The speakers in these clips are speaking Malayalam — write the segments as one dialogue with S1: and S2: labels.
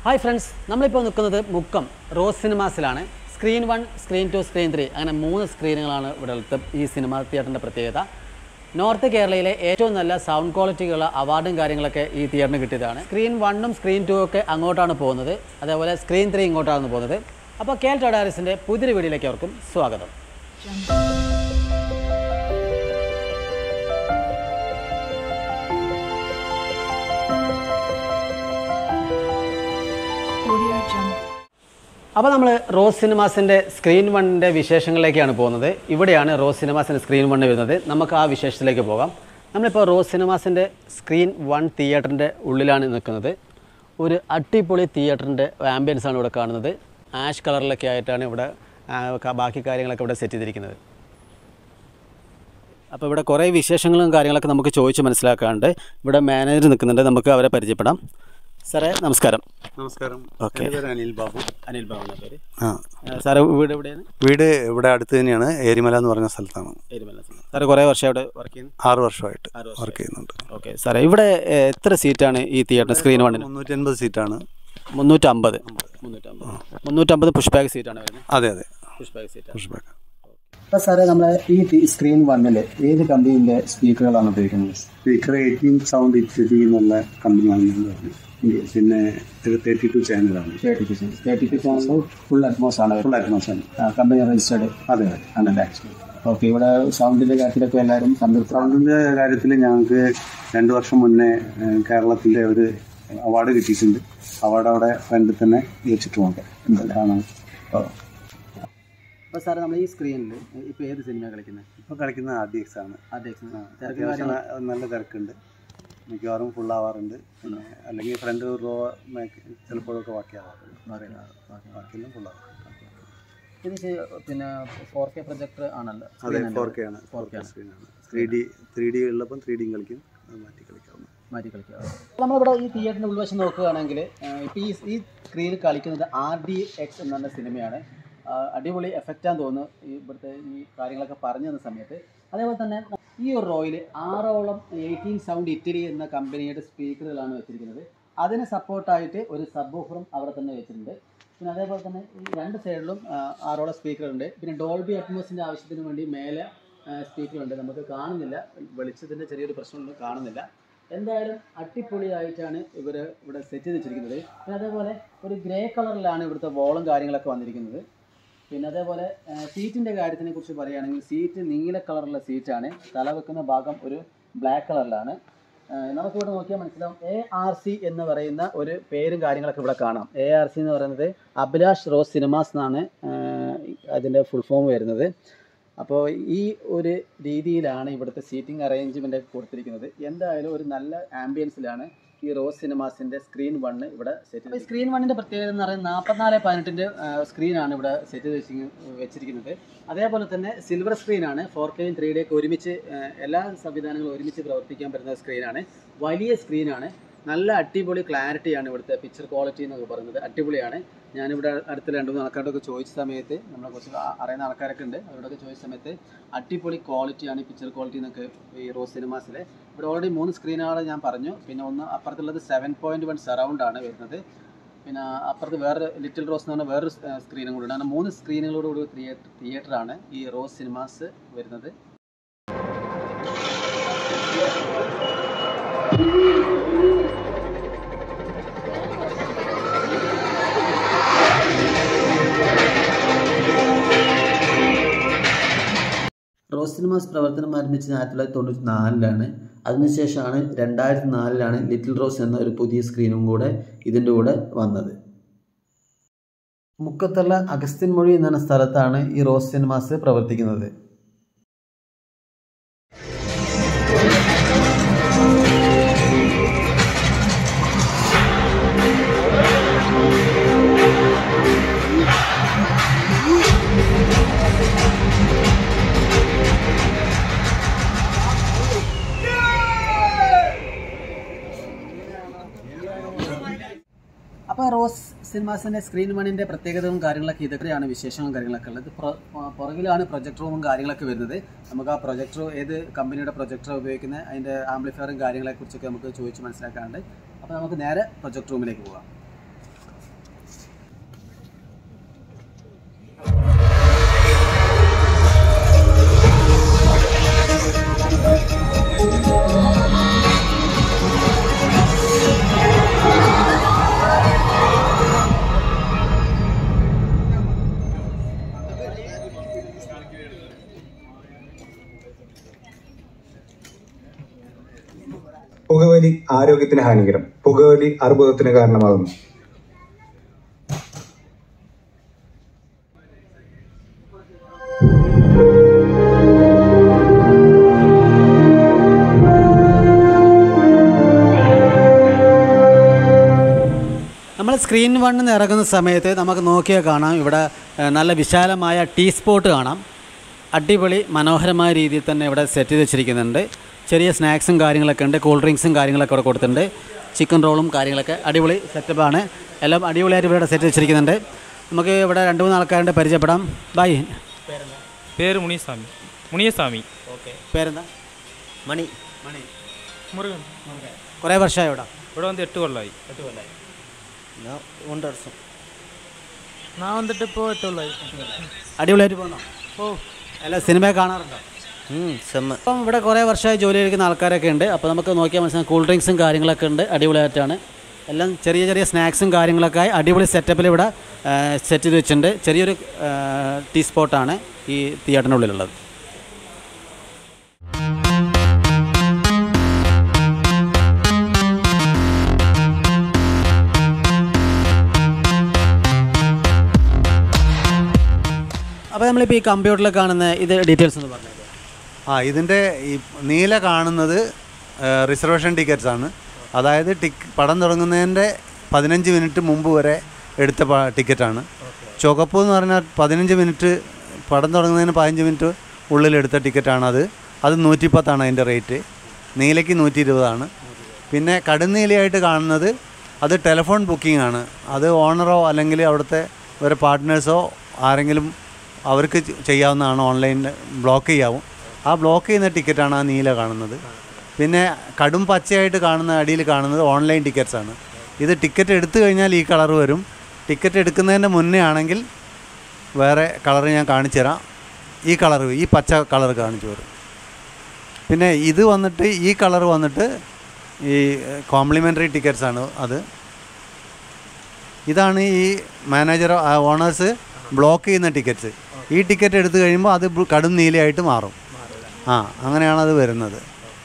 S1: ഹായ് ഫ്രണ്ട്സ് നമ്മളിപ്പോൾ നിൽക്കുന്നത് മുക്കം റോസ് സിനിമാസിലാണ് screen one screen two screen three അങ്ങനെ മൂന്ന് സ്ക്രീനുകളാണ് ഇവിടുത്തെ ഈ സിനിമ തിയേറ്ററിൻ്റെ പ്രത്യേകത നോർത്ത് കേരളയിലെ ഏറ്റവും നല്ല സൗണ്ട് ക്വാളിറ്റിയുള്ള അവാർഡും കാര്യങ്ങളൊക്കെ ഈ തിയേറ്ററിന് കിട്ടിയതാണ് സ്ക്രീൻ വണ്ണും സ്ക്രീൻ ടു ഒക്കെ അങ്ങോട്ടാണ് പോകുന്നത് അതേപോലെ സ്ക്രീൻ ത്രീ ഇങ്ങോട്ടാണ് പോകുന്നത് അപ്പോൾ കേൽ ടൊഡാരിസിൻ്റെ പുതിയൊരു വീഡിയോയിലേക്ക് അവർക്കും സ്വാഗതം
S2: Audio Jungle.
S1: അപ്പോൾ നമ്മൾ റോസ് സിനിമാസിൻ്റെ സ്ക്രീൻ വണ്ണിൻ്റെ വിശേഷങ്ങളിലേക്കാണ് പോകുന്നത് ഇവിടെയാണ് റോസ് സിനിമാസിൻ്റെ സ്ക്രീൻ വണ്ണ് വരുന്നത് നമുക്ക് ആ വിശേഷത്തിലേക്ക് പോകാം നമ്മളിപ്പോൾ റോസ് സിനിമാസിൻ്റെ സ്ക്രീൻ വൺ തിയേറ്ററിൻ്റെ ഉള്ളിലാണ് നിൽക്കുന്നത് ഒരു അടിപൊളി തിയേറ്ററിൻ്റെ ആംബിയൻസ് ആണ് ഇവിടെ കാണുന്നത് ആഷ് കളറിലൊക്കെ ആയിട്ടാണ് ഇവിടെ ആ, ക- ബാക്കി കാര്യങ്ങളൊക്കെ ഇവിടെ സെറ്റ് ചെയ്തിരിക്കുന്നത് അപ്പോൾ ഇവിടെ കുറേ വിശേഷങ്ങളും കാര്യങ്ങളൊക്കെ നമുക്ക് ചോദിച്ച് മനസ്സിലാക്കാണ്ട് ഇവിടെ മാനേജർ നിൽക്കുന്നുണ്ട് നമുക്ക് അവരെ പരിചയപ്പെടാം സാറേ നമസ്കാരം
S3: നമസ്കാരം
S1: ഓക്കെ.
S3: എൻ്റെ പേര് അനിൽ ബാബു
S1: അനിൽ ബാബു പേര്
S3: ആ
S1: സാറേ വീട് എവിടെയാണ്
S3: വീട് ഇവിടെ അടുത്ത് തന്നെയാണ് ഏരിമല എന്ന് പറഞ്ഞ സ്ഥലത്താണ്
S1: എരുമല സാറ് കുറേ വർഷം അവിടെ വർക്ക് ചെയ്യുന്നു
S3: ആറ് വർഷമായിട്ട്
S1: ആറ് വർഷമായി.
S3: വർക്ക് ചെയ്യുന്നുണ്ട്
S1: ഓക്കെ സാറേ ഇവിടെ ഏഹ്, എത്ര സീറ്റാണ് ഈ തിയേറ്റർ സ്ക്രീൻ വണ്ണിന്
S3: മുന്നൂറ്റി അൻപത് സീറ്റാണ്
S1: മുന്നൂറ്റമ്പത് മുന്നൂറ്റമ്പത് മുന്നൂറ്റമ്പത് പുഷ് ബാക്ക് സീറ്റാണ് വരുന്നത്
S3: അതെ അതെ
S1: പുഷ് ബാക്ക് സീറ്റാണ്
S3: പുഷ് ബാക്ക്
S1: അപ്പോൾ സാറേ നമ്മളെ ഈ സ്ക്രീൻ വണ്ണിൽ ഏത് കമ്പനിയുടെ സ്പീക്കറുകളാണ് ഉപയോഗിക്കുന്നത്
S3: സ്പീക്കർ എയ്റ്റീൻ സൗണ്ട് ഇച്ചിരി എന്നുള്ള കമ്പനിയാണ് ഞാൻ പറഞ്ഞത് പിന്നെ തേർട്ടി ടു ചാനലാണ്
S1: thirty two thirty two channel full Atmos ആണ്
S3: ഫുൾ അറ്റ്മോസാണ്
S1: കമ്പനി രജിസ്റ്റേർഡ്
S3: അതെ അതെ
S1: ആണല്ലേ ഓക്കെ ഇവിടെ സൗണ്ടിൻ്റെ കാര്യത്തിലൊക്കെ എല്ലാവരും സംതൃപ്തി
S3: സൗണ്ടിൻ്റെ കാര്യത്തിൽ ഞങ്ങൾക്ക് രണ്ട് വർഷം മുന്നേ ഏഹ്, കേരളത്തിൻ്റെ ഒരു അവാർഡ് കിട്ടിയിട്ടുണ്ട് അവാർഡ് അവിടെ ഫ്രണ്ടിൽ തന്നെ വെച്ചിട്ടുമുണ്ട് കാണാൻ
S1: അപ്പോൾ സാറേ നമ്മൾ ഈ സ്ക്രീനിൽ ഇപ്പോൾ ഏത് സിനിമയാണ് കളിക്കുന്നത്
S3: ഇപ്പോൾ കളിക്കുന്ന ആർ ഡി എക്സ് ആണ്
S1: അധ്യക്ഷൻ
S3: അത്യാവശ്യം ന- നല്ല തിരക്കുണ്ട് മിക്കവാറും ഫുൾ ആവാറുണ്ട് പിന്നെ അല്ലെങ്കിൽ ഫ്രണ്ട് റോ ചിലപ്പോഴൊക്കെ ബാക്കിയാവാറുണ്ട് ബാക്കിയെല്ലാം ഫുൾ ആവാറുണ്ട്
S1: ഇത് ശരി- പിന്നെ ഫോർ കെ പ്രൊജക്ടർ ആണല്ലോ
S3: അതെ ഫോർ കെ ആണ് ഫോർ കെ സ്ക്രീനാണ് ത്രീ ഡി ത്രീ ഡി ഉള്ളപ്പം ത്രീ ഡിയും കളിക്കും അത് മാറ്റി കളിക്കാവുന്ന
S1: മാറ്റി കളിക്കുക നമ്മളിവിടെ ഈ തിയേറ്ററിൻ്റെ ഉൾവശം നോക്കുകയാണെങ്കിൽ ഇപ്പോൾ ഈ ഈ സ്ക്രീനിൽ കളിക്കുന്നത് ആർ ഡി എക്സ് എന്ന് പറഞ്ഞ സിനിമയാണ് ആ, അടിപൊളി എഫക്റ്റാന്ന് തോന്നുന്നു ഈ ഇവിടുത്തെ ഈ കാര്യങ്ങളൊക്കെ പറഞ്ഞു തന്ന സമയത്ത് അതേപോലെ തന്നെ ഈ ഒരു റോയിൽ ആറോളം എയ്റ്റീൻ സൗണ്ട് ഇറ്റലി എന്ന കമ്പനിയുടെ സ്പീക്കറുകളാണ് വെച്ചിരിക്കുന്നത് അതിന് സപ്പോർട്ടായിട്ട് ഒരു സബ് ഓഫറും അവിടെ തന്നെ വെച്ചിട്ടുണ്ട് പിന്നെ അതേപോലെ തന്നെ ഈ രണ്ട് സൈഡിലും ആ, ആറോളം സ്പീക്കറുണ്ട് പിന്നെ ഡോൾബി അറ്റ്മോസിൻ്റെ ആവശ്യത്തിന് വേണ്ടി മേലെ സ്പീക്കറുണ്ട് നമുക്ക് കാണുന്നില്ല വെളിച്ചത്തിൻ്റെ ചെറിയൊരു പ്രശ്നമുണ്ട് കാണുന്നില്ല എന്തായാലും അടിപൊളിയായിട്ടാണ് ഇവർ ഇവിടെ സെറ്റ് ചെയ്ത് വെച്ചിരിക്കുന്നത് പിന്നെ അതേപോലെ ഒരു ഗ്രേ കളറിലാണ് ഇവിടുത്തെ വോളും കാര്യങ്ങളൊക്കെ വന്നിരിക്കുന്നത് പിന്നെ അതേപോലെ സീറ്റിൻ്റെ കാര്യത്തിനെ കുറിച്ച് പറയുകയാണെങ്കിൽ സീറ്റ് നീല കളറുള്ള സീറ്റാണ് തല വെക്കുന്ന ഭാഗം ഒരു ബ്ലാക്ക് കളറിലാണ് നമുക്കിവിടെ നോക്കിയാൽ മനസ്സിലാവും എ ആർ സി എന്ന് പറയുന്ന ഒരു പേരും കാര്യങ്ങളൊക്കെ ഇവിടെ കാണാം എ ആർ സി എന്ന് പറയുന്നത് അഭിലാഷ് റോസ് സിനിമാസ് എന്നാണ് അതിൻ്റെ ഫുൾ ഫോം വരുന്നത് അപ്പോൾ ഈ ഒരു രീതിയിലാണ് ഇവിടുത്തെ സീറ്റിംഗ് അറേഞ്ച്മെൻ്റ് ഒക്കെ കൊടുത്തിരിക്കുന്നത് എന്തായാലും ഒരു നല്ല ആംബിയൻസിലാണ് ഈ റോസ് സിനിമാസിൻ്റെ സ്ക്രീൻ വണ്ണ് ഇവിടെ സെറ്റ് ചെയ്ത് സ്ക്രീൻ വണ്ണിൻ്റെ പ്രത്യേകത എന്ന് പറയുന്നത് നാൽപ്പത്തിനാല് പതിനെട്ടിൻ്റെ സ്ക്രീനാണ് ഇവിടെ സെറ്റ് ചെയ്ത് വെച്ചി- വെച്ചിരിക്കുന്നത് അതേപോലെ തന്നെ സിൽവർ സ്ക്രീനാണ് ഫോർ കെയും ത്രീ ഡി ഒക്കെ ഒരുമിച്ച് ആ, എല്ലാ സംവിധാനങ്ങളും ഒരുമിച്ച് പ്രവർത്തിക്കാൻ പറ്റുന്ന സ്ക്രീനാണ് വലിയ സ്ക്രീനാണ് നല്ല അടിപൊളി ക്ലാരിറ്റിയാണ് ഇവിടുത്തെ പിക്ചർ ക്വാളിറ്റി എന്നൊക്കെ പറയുന്നത് അടിപൊളിയാണ് ഞാനിവിടെ അടുത്ത രണ്ട് മൂന്ന് ആൾക്കാരോടൊക്കെ ചോദിച്ച സമയത്ത് നമ്മളെ കുറച്ച് ആ- അറിയുന്ന ആൾക്കാരൊക്കെ ഉണ്ട് അവരോടൊക്കെ ചോദിച്ച സമയത്ത് അടിപൊളി ക്വാളിറ്റിയാണ് ഈ പിക്ചർ ക്വാളിറ്റി എന്നൊക്കെ ഈ റോസ് സിനിമാസിലെ ഇവിടെ ഓൾറെഡി മൂന്ന് സ്ക്രീനുകൾ ഞാൻ പറഞ്ഞു പിന്നെ ഒന്ന് അപ്പുറത്തുള്ളത് സെവൻ പോയിൻറ്റ് വൺ സറൗണ്ട് ആണ് വരുന്നത് പിന്നെ അപ്പുറത്ത് വേറെ ലിറ്റിൽ റോസ് എന്ന് പറഞ്ഞ വേറൊരു സ്ക്രീനും കൂടി ഉണ്ട് അങ്ങനെ മൂന്ന് സ്ക്രീനുകളോട് തിയേറ്റർ തിയേറ്ററാണ് ഈ റോസ് സിനിമാസ് വരുന്നത് റോസ് സിനിമാസ് പ്രവർത്തനം ആരംഭിച്ചത് ആയിരത്തി തൊള്ളായിരത്തി തൊണ്ണൂറ്റി നാലിലാണ് അതിനുശേഷമാണ് രണ്ടായിരത്തി നാലിലാണ് ലിറ്റിൽ റോസ് എന്ന ഒരു പുതിയ സ്ക്രീനും കൂടെ ഇതിൻ്റെ കൂടെ വന്നത് മുക്കത്തുള്ള അഗസ്ത്യൻ മൊഴി എന്ന സ്ഥലത്താണ് ഈ റോസ് സിനിമാസ് പ്രവർത്തിക്കുന്നത് അപ്പോൾ റോസ് സിനിമാസിൻ്റെ സ്ക്രീൻ മണിൻ്റെ പ്രത്യേകതയും കാര്യങ്ങളൊക്കെ ഇതൊക്കെയാണ് വിശേഷങ്ങളും കാര്യങ്ങളൊക്കെ ഉള്ളത് പ്ര- പ- പുറകിലാണ് പ്രൊജക്ടർ റൂമും കാര്യങ്ങളൊക്കെ വരുന്നത് നമുക്ക് ആ പ്രൊജക്ടർ ഏത് കമ്പനിയുടെ പ്രൊജക്ടർ ഉപയോഗിക്കുന്നത് അതിൻ്റെ ആംപ്ലിഫയറും കാര്യങ്ങളെ കുറിച്ചൊക്കെ നമുക്ക് ചോദിച്ച് മനസ്സിലാക്കാനുണ്ട് അപ്പോൾ നമുക്ക് നേരെ പ്രൊജക്ടർ റൂമിലേക്ക് പോകാം
S2: പുകവലി ആരോഗ്യത്തിന് ഹാനികരം പുകവലി അർബുദത്തിന് കാരണമാകുന്നു
S1: നമ്മൾ സ്ക്രീൻ വണ്ണിൽ നിന്ന് ഇറങ്ങുന്ന സമയത്ത് നമുക്ക് നോക്കിയാൽ കാണാം ഇവിടെ ഏഹ്, നല്ല വിശാലമായ ടീ സ്പോട്ട് കാണാം അടിപൊളി മനോഹരമായ രീതിയിൽ തന്നെ ഇവിടെ സെറ്റ് ചെയ്ത് വെച്ചിരിക്കുന്നുണ്ട് ചെറിയ സ്നാക്സും കാര്യങ്ങളൊക്കെ ഉണ്ട് കൂൾ ഡ്രിങ്ക്സും കാര്യങ്ങളൊക്കെ ഇവിടെ കൊടുത്തിട്ടുണ്ട് ചിക്കൻ റോളും കാര്യങ്ങളൊക്കെ അടിപൊളി സെറ്റപ്പാണ് എല്ലാം അടിപൊളിയായിട്ട് ഇവിടെ സെറ്റ് വെച്ചിരിക്കുന്നുണ്ട് നമുക്ക് ഇവിടെ രണ്ട് മൂന്ന് ആൾക്കാരുടെ പരിചയപ്പെടാം ബൈ
S4: பேர் முனிசாமி முனியசாமി
S1: ഓക്കെ പേരെന്താ
S5: മണി
S1: മണി
S4: മുരുകൻ
S1: കുറേ വർഷമായി ഇവിടെ
S4: ഇവിടെ വന്ന് എട്ട് കൊല്ലമായി
S1: എട്ട് കൊല്ലമായി
S5: ഞാൻ ഒന്നര വർഷം
S4: ഞാൻ വന്നിട്ട് ഇപ്പോൾ എട്ട് കൊല്ലമായി
S1: അടിപൊളിയായിട്ട് പോകുന്നോ
S4: ഓ
S1: അല്ല സിനിമ കാണാറുണ്ടോ
S5: ഉം, സെമ്മ
S1: അപ്പം ഇവിടെ കുറേ വർഷമായി ജോലി എടുക്കുന്ന ആൾക്കാരൊക്കെ ഉണ്ട് അപ്പോൾ നമുക്ക് നോക്കിയാൽ മനസ്സിലാക്കാം കൂൾ ഡ്രിങ്ക്സും കാര്യങ്ങളൊക്കെ ഉണ്ട് അടിപൊളിയായിട്ടാണ് എല്ലാം ചെറിയ ചെറിയ സ്നാക്സും കാര്യങ്ങളൊക്കെ ആയി അടിപൊളി സെറ്റപ്പിൽ ഇവിടെ സെറ്റ് ചെയ്ത് വെച്ചിട്ടുണ്ട് ചെറിയൊരു ടീ സ്പോട്ടാണ് ഈ തിയേറ്ററിനുള്ളിലുള്ളത് അപ്പോൾ നമ്മളിപ്പോൾ ഈ കമ്പ്യൂട്ടറിൽ കാണുന്ന ഇത് ഡീറ്റെയിൽസ് ഒന്ന് പറഞ്ഞത്
S3: ആ ഇതിൻ്റെ ഈ നീല കാണുന്നത് റിസർവേഷൻ ടിക്കറ്റ്സ് ആണ് അതായത് ടിക് പടം തുടങ്ങുന്നതിൻ്റെ പതിനഞ്ച് മിനിറ്റ് മുമ്പ് വരെ എടുത്ത പ- ടിക്കറ്റാണ് ചുവപ്പ് എന്ന് പറഞ്ഞാൽ പതിനഞ്ച് മിനിറ്റ് പടം തുടങ്ങുന്നതിന് പതിനഞ്ച് മിനിറ്റ് ഉള്ളിൽ എടുത്ത ടിക്കറ്റാണ് അത് അത് നൂറ്റിപ്പത്താണ് അതിൻ്റെ റേറ്റ് നീലയ്ക്ക് നൂറ്റി ഇരുപതാണ് പിന്നെ കടുന്നീലയായിട്ട് കാണുന്നത് അത് ടെലിഫോൺ ബുക്കിംഗ് ആണ് അത് ഓണറോ അല്ലെങ്കിൽ അവിടുത്തെ ഒരു പാർട്ട്നേഴ്സോ ആരെങ്കിലും അവർക്ക് ചെ- ചെയ്യാവുന്നതാണ് ഓൺലൈനിൽ ബ്ലോക്ക് ചെയ്യാവും ആ ബ്ലോക്ക് ചെയ്യുന്ന ടിക്കറ്റാണ് ആ നീല കാണുന്നത് പിന്നെ കടും പച്ചയായിട്ട് കാണുന്ന അടിയിൽ കാണുന്നത് ഓൺലൈൻ ടിക്കറ്റ്സ് ആണ് ഇത് ടിക്കറ്റ് എടുത്തു കഴിഞ്ഞാൽ ഈ കളർ വരും ടിക്കറ്റ് എടുക്കുന്നതിൻ്റെ മുന്നേ ആണെങ്കിൽ വേറെ കളർ ഞാൻ കാണിച്ചു തരാം ഈ കളർ ഈ പച്ച കളർ കാണിച്ചു തരും പിന്നെ ഇത് വന്നിട്ട് ഈ കളർ വന്നിട്ട് ഈ കോംപ്ലിമെൻ്ററി ടിക്കറ്റ്സ് ആണ് അത് ഇതാണ് ഈ മാനേജർ ഓണേഴ്സ് ബ്ലോക്ക് ചെയ്യുന്ന ടിക്കറ്റ്സ് ഈ ടിക്കറ്റ് എടുത്തു കഴിയുമ്പോൾ അത് ബ്ലു- കടും നീലയായിട്ട് മാറും ആ അങ്ങനെയാണ് അത് വരുന്നത്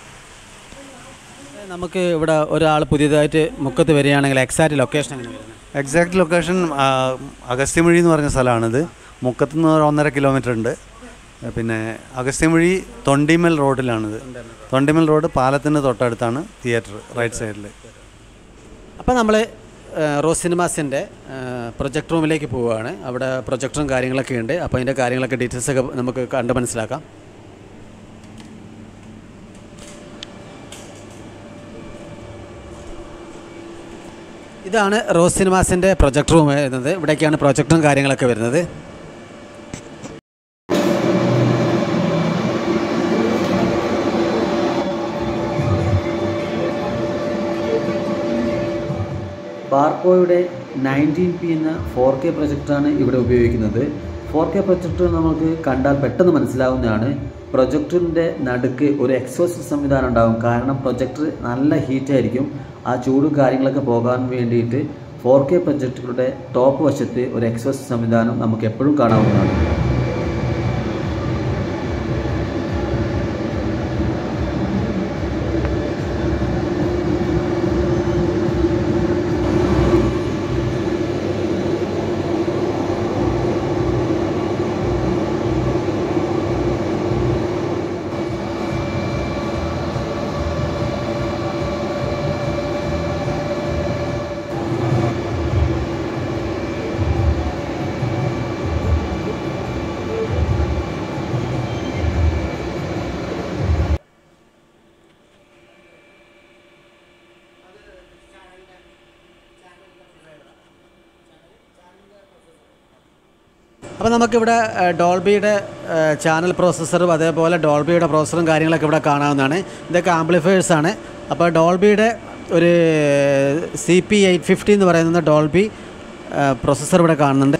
S1: നമുക്ക് ഇവിടെ ഒരാൾ പുതിയതായിട്ട് മുക്കത്ത് വരികയാണെങ്കിൽ എക്സാക്റ്റ് ലൊക്കേഷൻ എങ്ങനെ വരുന്നത്
S3: എക്സാക്ട് ലൊക്കേഷൻ അഗസ്ത്യമൊഴി എന്ന് പറഞ്ഞ സ്ഥലമാണിത് മുക്കത്ത് നിന്ന് ഒരു ഒന്നര കിലോമീറ്റർ ഉണ്ട് പിന്നെ അഗസ്ത്യമൊഴി തൊണ്ടിമൽ റോഡിലാണിത് തൊണ്ടിമൽ റോഡ് പാലത്തിന് തൊട്ടടുത്താണ് തിയേറ്റർ റൈറ്റ് സൈഡിൽ
S1: അപ്പോൾ നമ്മൾ റോസ് സിനിമാസിൻ്റെ പ്രൊജക്ട് റൂമിലേക്ക് പോവുകയാണ് അവിടെ പ്രൊജക്ടറും കാര്യങ്ങളൊക്കെ ഉണ്ട് അപ്പോൾ അതിൻ്റെ കാര്യങ്ങളൊക്കെ ഡീറ്റെയിൽസ് ഒക്കെ നമുക്ക് കണ്ട് മനസ്സിലാക്കാം ഇതാണ് റോസ് സിനിമാസിൻ്റെ പ്രൊജക്ട് റൂം വരുന്നത് ഇവിടേക്കാണ് പ്രൊജക്ടറും കാര്യങ്ങളൊക്കെ വരുന്നത് ബാർക്കോയുടെ നയൻറ്റീൻ പി എന്ന ഫോർ കെ പ്രൊജക്ടറാണ് ഇവിടെ ഉപയോഗിക്കുന്നത് ഫോർ കെ പ്രൊജക്ടർ നമുക്ക് കണ്ടാൽ പെട്ടെന്ന് മനസ്സിലാവുന്നതാണ് പ്രൊജക്ടറിൻ്റെ നടുക്ക് ഒരു എക്സോസ്റ്റ് സംവിധാനം ഉണ്ടാകും കാരണം പ്രൊജക്ടർ നല്ല ഹീറ്റായിരിക്കും ആ ചൂടും കാര്യങ്ങളൊക്കെ പോകാൻ വേണ്ടിയിട്ട് ഫോർ കെ പ്രൊജക്ടറുടെ ടോപ്പ് വശത്ത് ഒരു എക്സോസ്റ്റ് സംവിധാനം നമുക്ക് എപ്പോഴും കാണാവുന്നതാണ് അപ്പോൾ നമുക്കിവിടെ ഏഹ്, ഡോൾബിയുടെ ഏഹ്, ചാനൽ പ്രോസസ്സറും അതേപോലെ ഡോൾബിയുടെ പ്രോസസ്സറും കാര്യങ്ങളൊക്കെ ഇവിടെ കാണാവുന്നതാണ് ഇതൊക്കെ ആംപ്ലിഫയേഴ്സ് ആണ് അപ്പോൾ ഡോൾബിയുടെ ഒരു സി പി എയ്റ്റ് ഫിഫ്റ്റി എന്ന് പറയുന്ന ഡോൾബി പ്രോസസ്സർ ഇവിടെ കാണുന്നുണ്ട്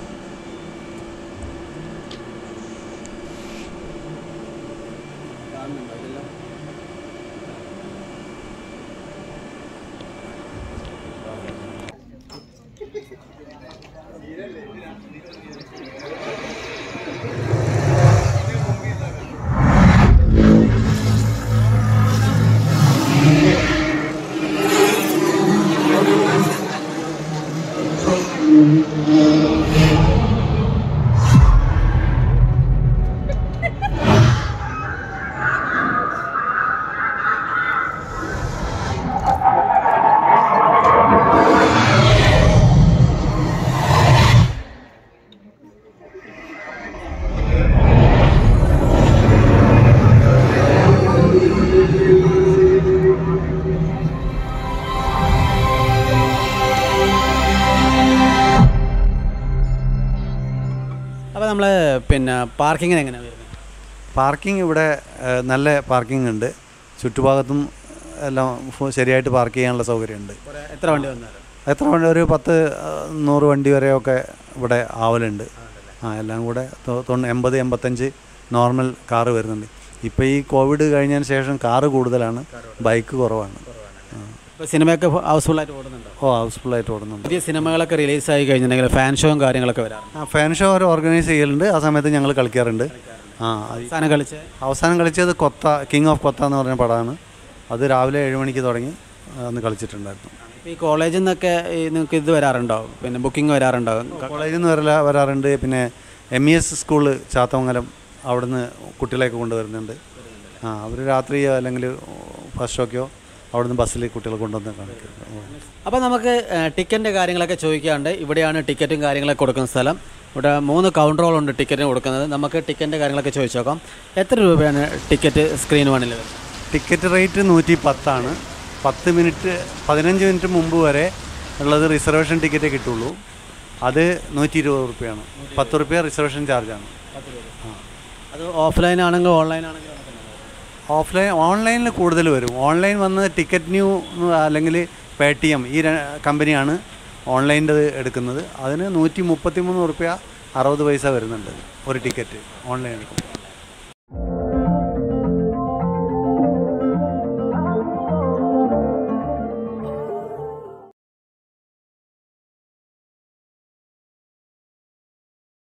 S1: പിന്നെ പാർക്കിങ്ങിന് എങ്ങനെയാണ് വരുന്നത്
S3: പാർക്കിംഗ് ഇവിടെ ഏഹ്, നല്ല പാർക്കിംഗ് ഉണ്ട് ചുറ്റുഭാഗത്തും എല്ലാം ഫു- ശരിയായിട്ട് പാർക്ക് ചെയ്യാനുള്ള സൗകര്യമുണ്ട്
S1: കുറേ എത്ര വണ്ടി വന്നാലും
S3: എത്ര വണ്ടി ഒരു പത്ത് ഏഹ്, നൂറ് വണ്ടി വരെയൊക്കെ ഇവിടെ ആവലുണ്ട് ആ എല്ലാം കൂടെ തൊ- തൊണ്ണൂ എൺപത് എൺപത്തഞ്ച് നോർമൽ കാറ് വരുന്നുണ്ട് ഇപ്പോൾ ഈ കോവിഡ് കഴിഞ്ഞതിന് ശേഷം കാറ് കൂടുതലാണ് ബൈക്ക് കുറവാണ് ആ.
S1: ഇപ്പോൾ സിനിമയൊക്കെ ഹൗസ്ഫുള്ളായിട്ട് ഓടുന്നുണ്ടോ
S3: ഓ ഹൗസ്ഫുള്ളായിട്ട് ഓടുന്നുണ്ട്
S1: പുതിയ സിനിമകളൊക്കെ റിലീസായി കഴിഞ്ഞിട്ടുണ്ടെങ്കിൽ ഫാൻ ഷോയും കാര്യങ്ങളൊക്കെ വരാറുണ്ട്
S3: ആ ഫാൻ ഷോ അവർ ഓർഗനൈസ് ചെയ്യലുണ്ട് ആ സമയത്ത് ഞങ്ങൾ കളിക്കാറുണ്ട് ആ അത്
S1: അവസാനം കളിച്ച്
S3: അവസാനം കളിച്ചത് കൊത്ത കിങ് ഓഫ് കൊത്ത എന്ന് പറഞ്ഞ പടമാണ് അത് രാവിലെ ഏഴ് മണിക്ക് തുടങ്ങി അന്ന് കളിച്ചിട്ടുണ്ടായിരുന്നു
S1: ഇപ്പോൾ ഈ കോളേജിൽ നിന്നൊക്കെ ഈ നിങ്ങൾക്ക് ഇത് വരാറുണ്ടോ പിന്നെ ബുക്കിംഗ് വരാറുണ്ടോ
S3: കോളേജിൽ നിന്ന് വരല വരാറുണ്ട് പിന്നെ M E S school Chathamangalam അവിടുന്ന് കുട്ടികളെയൊക്കെ കൊണ്ടുവരുന്നുണ്ട് ആ അവർ രാത്രിയോ അല്ലെങ്കിൽ ഫസ്റ്റ് ഷോക്കോ അവിടുന്ന് ബസ്സിൽ കുട്ടികളെ കൊണ്ടുവന്ന് കാണിക്കുന്നത് ഓ.
S1: അപ്പോൾ നമുക്ക് ടിക്കറ്റിൻ്റെ കാര്യങ്ങളൊക്കെ ചോദിക്കാണ്ട് ഇവിടെയാണ് ടിക്കറ്റും കാര്യങ്ങളൊക്കെ കൊടുക്കുന്ന സ്ഥലം ഇവിടെ മൂന്ന് കൗണ്ടറുകളുണ്ട് ടിക്കറ്റിന് കൊടുക്കുന്നത് നമുക്ക് ടിക്കറ്റിൻ്റെ കാര്യങ്ങളൊക്കെ ചോദിച്ചു നോക്കാം എത്ര രൂപയാണ് ടിക്കറ്റ് സ്ക്രീൻ വണ്ണിൽ വരുന്നത്
S3: ടിക്കറ്റ് റേറ്റ് നൂറ്റി പത്താണ് പത്ത് മിനിറ്റ് പതിനഞ്ച് മിനിറ്റ് മുമ്പ് വരെ ഉള്ളത് റിസർവേഷൻ ടിക്കറ്റേ കിട്ടുള്ളൂ അത് നൂറ്റി ഇരുപത് റുപ്യാണ് പത്ത് റുപ്യ റിസർവേഷൻ ചാർജാണ്
S1: അത് ഓഫ്ലൈൻ ആണെങ്കിലും ഓൺലൈൻ ആണെങ്കിലും
S3: ഓഫ്ലൈൻ ഓൺലൈനിൽ കൂടുതൽ വരും ഓൺലൈൻ വന്ന് ടിക്കറ്റ് ന്യൂ അല്ലെങ്കിൽ പേ ടി എം ഈ ര- കമ്പനിയാണ് ഓൺലൈൻ്റെ എടുക്കുന്നത് അതിന് നൂറ്റി മുപ്പത്തി മൂന്ന് റുപ്യ അറുപത് പൈസ വരുന്നുണ്ട് ഒരു ടിക്കറ്റ് ഓൺലൈൻ എടുക്കും